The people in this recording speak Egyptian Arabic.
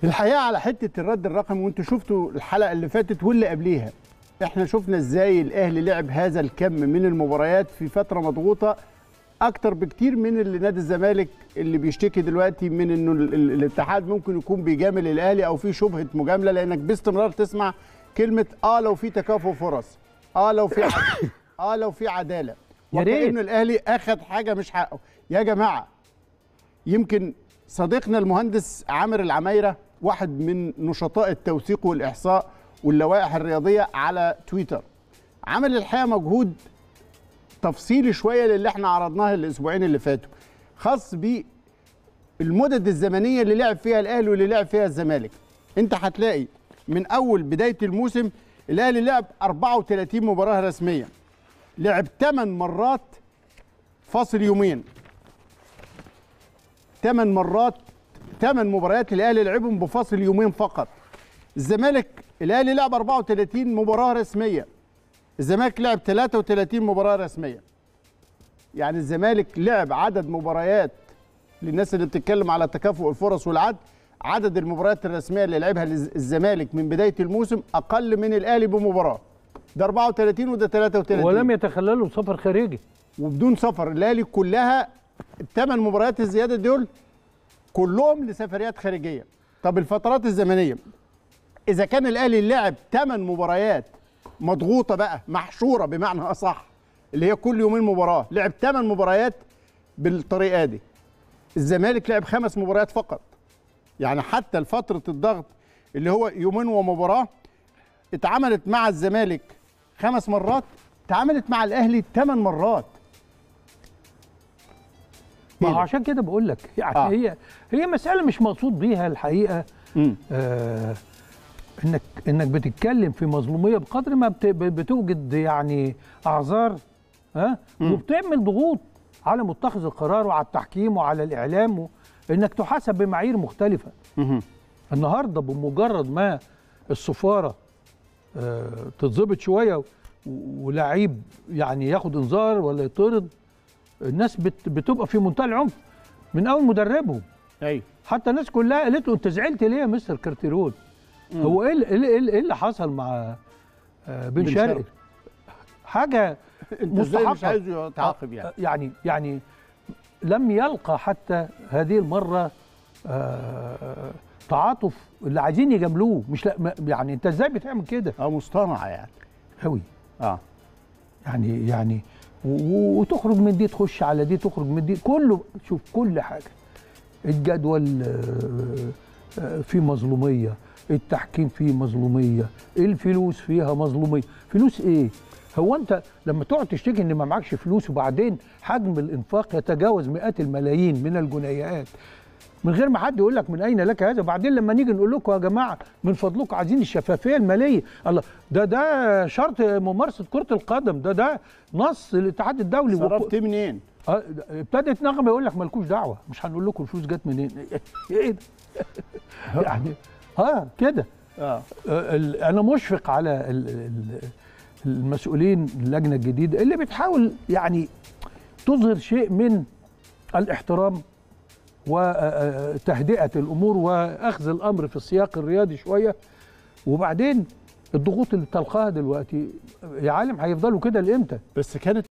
الحقيقه على حته الرد الرقمي وانتوا شفتوا الحلقه اللي فاتت واللي قبليها احنا شفنا ازاي الاهلي لعب هذا الكم من المباريات في فتره مضغوطه اكتر بكتير من اللي نادي الزمالك اللي بيشتكي دلوقتي من انه ال- ال- الاتحاد ممكن يكون بيجامل الاهلي او في شبهه مجامله لانك باستمرار تسمع كلمه اه لو في تكافؤ فرص اه لو في عدل اه لو في عداله يا ريت. وكأن الاهلي اخذ حاجه مش حقه يا جماعه يمكن صديقنا المهندس عامر العمايره واحد من نشطاء التوثيق والاحصاء واللوائح الرياضيه على تويتر عمل الحقيقه مجهود تفصيلي شويه للي احنا عرضناه الاسبوعين اللي فاتوا خاص بالمدد الزمنيه اللي لعب فيها الاهلي واللي لعب فيها الزمالك انت هتلاقي من اول بدايه الموسم الاهلي لعب 34 مباراه رسميه لعب 8 مرات فاصل يومين 8 مرات 8 مباريات الاهلي لعبهم بفاصل يومين فقط الزمالك الاهلي لعب 34 مباراه رسميه الزمالك لعب 33 مباراه رسميه يعني الزمالك لعب عدد مباريات للناس اللي بتتكلم على تكافؤ الفرص والعدل عدد المباريات الرسميه اللي لعبها الز- الزمالك من بدايه الموسم اقل من الاهلي بمباراه ده 34 وده 33 ولم يتخللوا سفر خارجي وبدون سفر الاهلي كلها الثمان مباريات الزياده دول كلهم لسفريات خارجيه طب الفترات الزمنيه اذا كان الاهلي لعب ثمان مباريات مضغوطه بقى محشوره بمعنى اصح اللي هي كل يومين مباراه لعب ثمان مباريات بالطريقه دي الزمالك لعب خمس مباريات فقط يعني حتى لفتره الضغط اللي هو يومين ومباراه اتعملت مع الزمالك خمس مرات اتعملت مع الاهلي ثمان مرات ما إيه هو ده؟ عشان كده بقول لك يعني آه. هي هي مساله مش مقصود بيها الحقيقه مم. آه انك انك بتتكلم في مظلوميه بقدر ما بت- بتوجد يعني اعذار ها وبتعمل ضغوط على متخذ القرار وعلى التحكيم وعلى الاعلام و... انك تحاسب بمعايير مختلفه مهم. النهارده بمجرد ما السفاره آه، تتظبط شويه و- ولعيب يعني ياخد انذار ولا يطرد الناس بت بتبقى في منتهى العنف من اول مدربهم ايوه حتى الناس كلها قالت له انت زعلت ليه يا مستر كارتيرون هو ايه اللي- ايه اللي- ايه اللي حصل مع آه، بن بن شرقي شرقي. حاجه انت ازاي مش مستحقة. عايزه يتعاقب يعني يعني يعني لم يلقى حتى هذه المره آه، تعاطف اللي عايزين يجاملوه مش لا ما- يعني انت ازاي بتعمل كده اه مصطنعه يعني قوي اه يعني يعني و- و- وتخرج من دي تخش على دي تخرج من دي كله شوف كل حاجه الجدول آه، آه، فيه مظلوميه التحكيم فيه مظلوميه الفلوس فيها مظلوميه فلوس ايه هو انت لما تقعد تشتكي ان ما معكش فلوس وبعدين حجم الانفاق يتجاوز مئات الملايين من الجنيهات من غير ما حد يقول لك من اين لك هذا وبعدين لما نيجي نقول لكم يا جماعه من فضلكم عايزين الشفافيه الماليه الله ده ده شرط ممارسه كره القدم ده ده نص الاتحاد الدولي صرفت منين؟ آه، ابتدت نغمه يقول لك مالكوش دعوه مش هنقول لكم الفلوس جت منين ايه ده يعني اه كده اه آه، ال- انا مشفق على ال- ال- المسؤولين اللجنه الجديده اللي بتحاول يعني تظهر شيء من الاحترام وتهدئه الامور واخذ الامر في السياق الرياضي شويه وبعدين الضغوط اللي بتلقاها دلوقتي يا عالم هيفضلوا كده لامتى؟ بس كانت